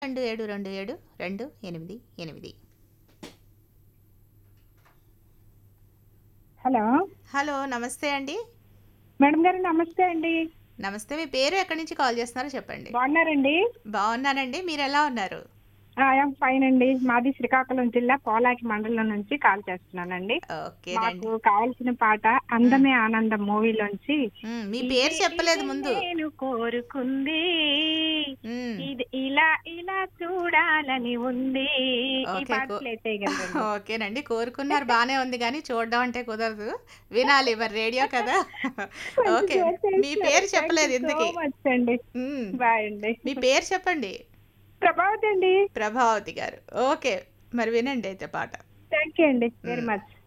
రెండు ఏడు రెండు ఏడు రెండు ఎనిమిది ఎనిమిది హలో హలో నమస్తే అండి మేడం గారు నమస్తే అండి నమస్తే మీ పేరు ఎక్కడి నుంచి కాల్ చేస్తున్నారో చెప్పండి బాగున్నారండి బాగున్నానండి మీరు ఎలా ఉన్నారు ఐఎమ్ ఫైన్ అండి మాది శ్రీకాకుళం జిల్లా పోలాకి మండలం నుంచి కాల్ చేస్తున్నానండి ఓకేనండి మాకు కావాల్సిన పాట అందమే ఆనందం మూవీలోంచి మ్, మీ పేరు చెప్పలేదు ముందు నేను కోరుకుంది మ్, ఇది ఇలా ఇలా చూడాలని ఉంది ఈ ఓకే, పాట కో- ప్లే చేయగలరండి ఓకేనండి కోరుకున్నారు బానే ఉంది కానీ చూడడం అంటే కుదరదు వినాలి మరి రేడియో కదా ఓకే మీ పేరు చెప్పలేదు ఇంతకి అండి మ్, బాయ్ అండి మీ పేరు చెప్పండి ప్రభావతి అండి ప్రభావతి గారు ఓకే మరి వినండి అయితే పాట థ్యాంక్ యూ అండి వెరీ మచ్